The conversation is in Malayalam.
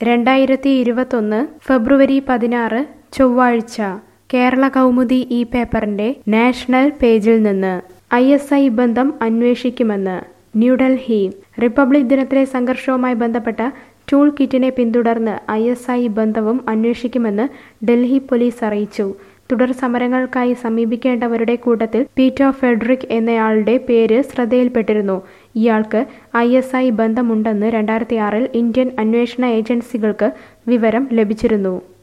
രണ്ടായിരത്തി ഇരുപത്തൊന്ന് ഫെബ്രുവരി പതിനാറ് ചൊവ്വാഴ്ച കേരള കൗമുദി ഈ പേപ്പറിന്റെ നാഷണൽ പേജിൽ നിന്ന് ഐ എസ് ഐ ബന്ധം അന്വേഷിക്കുമെന്ന് ന്യൂഡൽഹി റിപ്പബ്ലിക് ദിനത്തിലെ സംഘർഷവുമായി ബന്ധപ്പെട്ട ടൂൾ കിറ്റിനെ പിന്തുടർന്ന് ഐ എസ് ഐ ബന്ധവും അന്വേഷിക്കുമെന്ന് ഡൽഹി പോലീസ് അറിയിച്ചു തുടർ സമരങ്ങൾക്കായി സമീപിക്കേണ്ടവരുടെ കൂട്ടത്തിൽ പീറ്റർ ഫെഡറിക് എന്നയാളുടെ പേര് ശ്രദ്ധയിൽപ്പെട്ടിരുന്നു ഇയാൾക്ക് ഐ എസ് ഐ ബന്ധമുണ്ടെന്ന് രണ്ടായിരത്തി ആറിൽ ഇന്ത്യൻ അന്വേഷണ ഏജൻസികൾക്ക് വിവരം ലഭിച്ചിരുന്നു